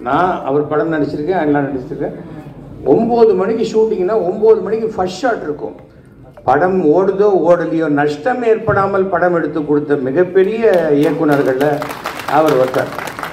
நான் அவர் படம் நடிச்சிருக்கேன் எல்லாம் நடிச்சிருக்கேன் ஒம்பது மணிக்கு ஷூட்டிங்னா ஒம்பது மணிக்கு ஃபர்ஸ்ட் ஷாட் இருக்கும் படம் ஓடுதோ ஓடலையோ நஷ்டம் ஏற்படாமல் படம் எடுத்து கொடுத்த மிகப்பெரிய இயக்குனர்களில் அவர் ஒருத்தர்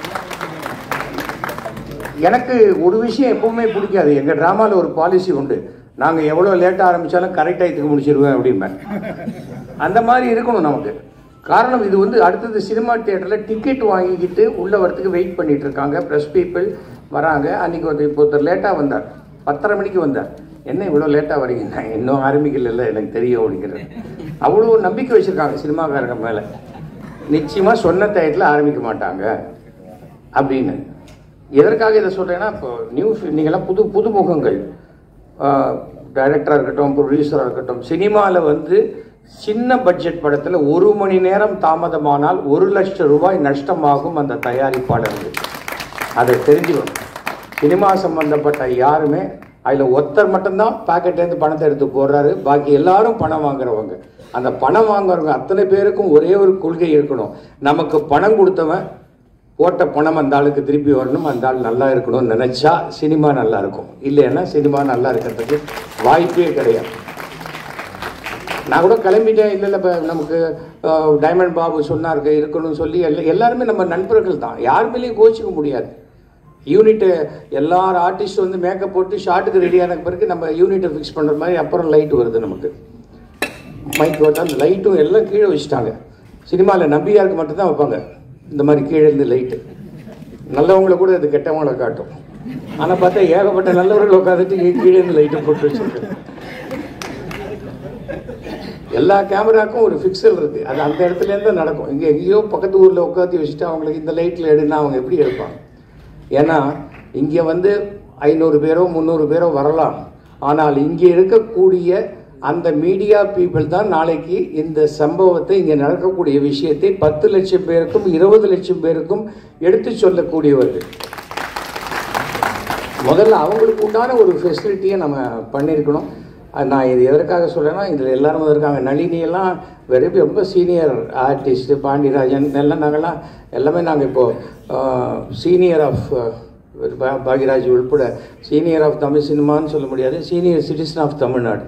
எனக்கு ஒரு விஷயம் எப்பவுமே பிடிக்காது எங்கள் ட்ராமாவில் ஒரு பாலிசி உண்டு நாங்கள் எவ்வளோ லேட்டாக ஆரம்பித்தாலும் கரெக்ட் டயத்துக்கு முடிச்சிருவேன் அப்படிம்பேன் அந்த மாதிரி இருக்கணும் நமக்கு காரணம் இது வந்து அடுத்தது சினிமா தியேட்டரில் டிக்கெட் வாங்கிக்கிட்டு உள்ளே வரத்துக்கு வெயிட் பண்ணிட்டு இருக்காங்க ப்ரெஸ் பீப்புள் வராங்க அன்றைக்கி வந்து இப்போ ஒருத்தர் லேட்டாக வந்தார் பத்தரை மணிக்கு வந்தார் என்ன இவ்வளோ லேட்டாக வரீங்க நான் இன்னும் ஆரம்பிக்கல எனக்கு தெரியும் அப்படிங்கிறது அவ்வளோ நம்பிக்கை வச்சுருக்காங்க சினிமாக்காரங்க மேலே நிச்சயமாக சொன்ன டயத்தில் ஆரம்பிக்க மாட்டாங்க அப்படின்னு எதற்காக இதை சொல்கிறேன்னா இப்போ நியூ நீங்கள்லாம் புது புதுமுகங்கள் டைரக்டராக இருக்கட்டும் ப்ரொடியூசராக இருக்கட்டும் சினிமாவில் வந்து சின்ன பட்ஜெட் படத்தில் ஒரு மணி நேரம் தாமதமானால் ஒரு லட்சம் ரூபாய் நஷ்டமாகும் அந்த தயாரிப்பாளருக்கு அதை தெரிஞ்சுக்கணும் சினிமா சம்பந்தப்பட்ட யாருமே அதில் ஒருத்தர் மட்டும்தான் பாக்கெட்லேருந்து பணத்தை எடுத்து போடுறாரு பாக்கி எல்லாரும் பணம் வாங்குறவங்க அந்த பணம் வாங்குறவங்க அத்தனை பேருக்கும் ஒரே ஒரு கொள்கை இருக்கணும் நமக்கு பணம் கொடுத்தவன் போட்ட பணம் அந்த ஆளுக்கு திருப்பி வரணும் அந்த ஆள் நல்லா இருக்கணும்னு நினச்சா சினிமா நல்லா இருக்கும் இல்லைன்னா சினிமா நல்லா இருக்கிறதுக்கு வாய்ப்பே கிடையாது நான் கூட கிளம்பிட்டேன் இல்லை இல்லை இப்போ நமக்கு அஹ், டைமண்ட் பாபு சொன்னாருக்கு இருக்கணும்னு சொல்லி எல்லா எல்லாருமே நம்ம நண்பர்கள் தான் யார் மேலேயும் கோச்சிக்க முடியாது யூனிட்டு எல்லார் ஆர்டிஸ்ட் வந்து மேக்கப் போட்டு ஷார்ட்டுக்கு ரெடியான பிறகு நம்ம யூனிட்டை ஃபிக்ஸ் பண்ணுற மாதிரி அப்புறம் லைட் வருது நமக்கு மைக் வந்தா அந்த லைட்டும் எல்லாம் கீழே வச்சுட்டாங்க சினிமாவில் நம்பியாருக்கு மட்டும்தான் வைப்பாங்க இந்த மாதிரி கீழே இருந்து லைட்டு நல்லவங்களை கூட இது கெட்டவங்களை காட்டும் ஆனால் பார்த்தா ஏகப்பட்ட நல்லவர்கள் உட்காந்துட்டு கீழே இருந்து லைட்டை போட்டு வச்சிருக்காங்க எல்லா கேமராக்கும் ஒரு ஃபிக்சல் இருக்கு அது அந்த இடத்துல இருந்து நடக்கும் இங்கே எங்கேயோ பக்கத்து ஊரில் உட்காந்து வச்சுட்டு அவங்களுக்கு இந்த லைட்டில் எடுனா அவங்க எப்படி எடுப்பாங்க ஏன்னா இங்கே வந்து ஐநூறு பேரோ முந்நூறு பேரோ வரலாம் ஆனால் இங்கே இருக்கக்கூடிய அந்த மீடியா பீப்புள் தான் நாளைக்கு இந்த சம்பவத்தை இங்கே நடக்கக்கூடிய விஷயத்தை பத்து லட்சம் பேருக்கும் இருபது லட்சம் பேருக்கும் எடுத்து சொல்லக்கூடியவர்கள் முதல்ல அவங்களுக்கு உண்டான ஒரு ஃபெசிலிட்டியை நம்ம பண்ணியிருக்கணும் அது நான் இது எதற்காக சொல்றேன்னா இதில் எல்லாரும் இருக்காங்க நளினி எல்லாம் வெரி ரொம்ப சீனியர் ஆர்டிஸ்ட் பாண்டியராஜன் எல்லாம் நாங்கள்லாம் எல்லாமே நாங்கள் இப்போது சீனியர் ஆஃப் பாக்யராஜ் உள்பட சீனியர் ஆஃப் தமிழ் சினிமான்னு சொல்ல முடியாது சீனியர் சிட்டிசன் ஆஃப் தமிழ்நாடு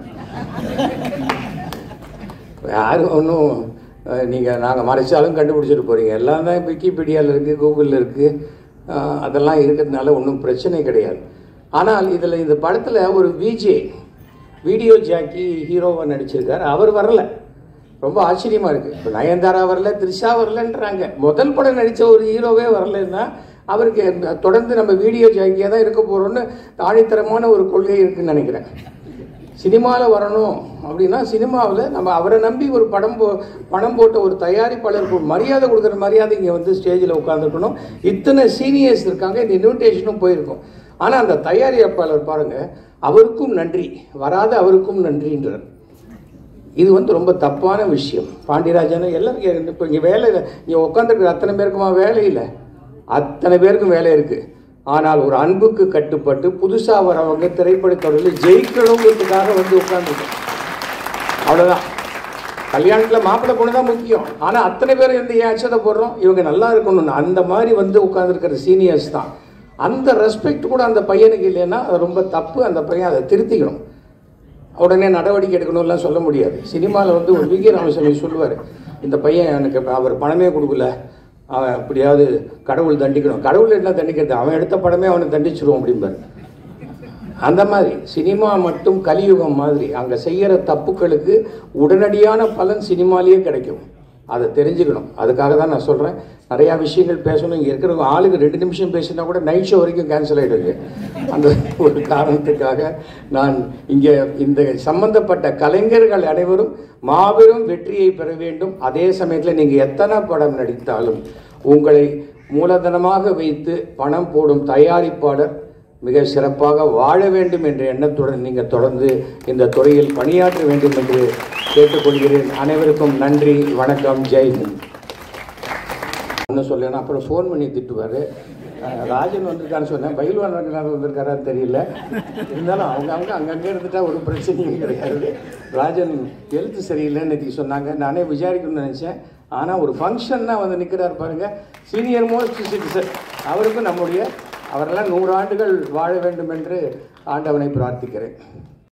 யாரும் ஒன்றும் நீங்கள் நாங்கள் மறைச்சாலும் கண்டுபிடிச்சிட்டு போகிறீங்க எல்லாம் தான் விக்கிபீடியாவில் இருக்குது கூகுளில் இருக்குது அதெல்லாம் இருக்கிறதுனால ஒன்றும் பிரச்சனை கிடையாது ஆனால் இதில் இந்த படத்தில் ஒரு விஜே வீடியோ ஜாக்கி ஹீரோவாக நடிச்சிருக்கார் அவர் வரல ரொம்ப ஆச்சரியமாக இருக்குது இப்போ நயன்தாரா வரல த்ரிஷா வரலன்றாங்க முதல் படம் நடித்த ஒரு ஹீரோவே வரலன்னா அவருக்கு தொடர்ந்து நம்ம வீடியோ ஜாக்கியாக தான் இருக்க போகிறோம்னு ஆணித்தரமான ஒரு கொள்கை இருக்குன்னு நினைக்கிறேன் சினிமாவில் வரணும் அப்படின்னா சினிமாவில் நம்ம அவரை நம்பி ஒரு படம் போ பணம் போட்ட ஒரு தயாரிப்பாளருக்கு ஒரு மரியாதை கொடுக்குற மரியாதை இங்கே வந்து ஸ்டேஜில் உட்காந்துருக்கணும் இத்தனை சீனியர்ஸ் இருக்காங்க இந்த இன்விடேஷனும் போயிருக்கும் ஆனால் அந்த தயாரிப்பாளர் பாருங்கள் அவருக்கும் நன்றி வராத அவருக்கும் நன்றின்றார் இது வந்து ரொம்ப தப்பான விஷயம் பாண்டியராஜன் எல்லாரும் இப்போ இங்கே வேலை இங்கே உட்காந்துருக்குற அத்தனை பேருக்குமா வேலை இல்லை அத்தனை பேருக்கும் வேலை இருக்குது ஆனால் ஒரு அன்புக்கு கட்டுப்பட்டு புதுசாக வரவங்க திரைப்படத்துறையில் ஜெயிக்கணுங்கிறதுக்காக வந்து உட்காந்துருக்கோம் அவ்வளோதான் கல்யாணத்தில் மாப்பிள்ளை பொண்ணு தான் முக்கியம் ஆனால் அத்தனை பேர் வந்து ஏன் அச்சதை போடுறோம் இவங்க நல்லா இருக்கணும்னு அந்த மாதிரி வந்து உட்காந்துருக்கிற சீனியர்ஸ் தான் அந்த ரெஸ்பெக்ட் கூட அந்த பையனுக்கு இல்லைன்னா அது ரொம்ப தப்பு அந்த பையன் அதை திருத்திக்கணும் உடனே நடவடிக்கை எடுக்கணும்லாம் சொல்ல முடியாது சினிமாவில் வந்து ஒரு விகே ராமசாமி சொல்லுவார் இந்த பையன் எனக்கு அவர் பணமே கொடுக்கல அவன் எப்படியாவது கடவுள் தண்டிக்கணும் கடவுள் என்ன தண்டிக்கிறது அவன் எடுத்த படமே அவனை தண்டிச்சிருவோம் அப்படிம்பார் அந்த மாதிரி சினிமா மட்டும் கலியுகம் மாதிரி அங்கே செய்கிற தப்புக்களுக்கு உடனடியான பலன் சினிமாலேயே கிடைக்கும் அதை தெரிஞ்சுக்கணும் அதுக்காக தான் நான் சொல்கிறேன் நிறையா விஷயங்கள் பேசணும் இங்கே இருக்கிறவங்க ஆளுக்கு ரெண்டு நிமிஷம் பேசினா கூட நைட் ஷோ வரைக்கும் கேன்சல் ஆகிடுங்க அந்த ஒரு காரணத்துக்காக நான் இங்கே இந்த சம்பந்தப்பட்ட கலைஞர்கள் அனைவரும் மாபெரும் வெற்றியை பெற வேண்டும் அதே சமயத்தில் நீங்கள் எத்தனை படம் நடித்தாலும் உங்களை மூலதனமாக வைத்து பணம் போடும் தயாரிப்பாளர் மிக சிறப்பாக வாழ வேண்டும் என்ற எண்ணத்துடன் நீங்கள் தொடர்ந்து இந்த துறையில் பணியாற்ற வேண்டும் என்று கேட்டுக்கொள்கிறேன் அனைவருக்கும் நன்றி வணக்கம் ஜெய் ஹிந்த் ஒன்றும் சொல்லணும் அப்புறம் ஃபோன் பண்ணி திட்டுவார் ராஜன் வந்திருக்கான்னு சொன்னேன் பயில்வான் ரங்கநாதன் வந்திருக்காரான்னு தெரியல இருந்தாலும் அவங்க அவங்க அங்கங்கே இருந்துட்டா ஒரு பிரச்சனையும் கிடையாது ராஜன் ஹெல்த் சரியில்லைன்னு நேற்று சொன்னாங்க நானே விசாரிக்கணும்னு நினச்சேன் ஆனால் ஒரு ஃபங்க்ஷன்னா வந்து நிற்கிறார் பாருங்க சீனியர் மோஸ்ட் சிட்டிசன் அவருக்கும் நம்முடைய அவரெல்லாம் நூறு ஆண்டுகள் வாழ வேண்டும் என்று ஆண்டவனை பிரார்த்திக்கிறேன்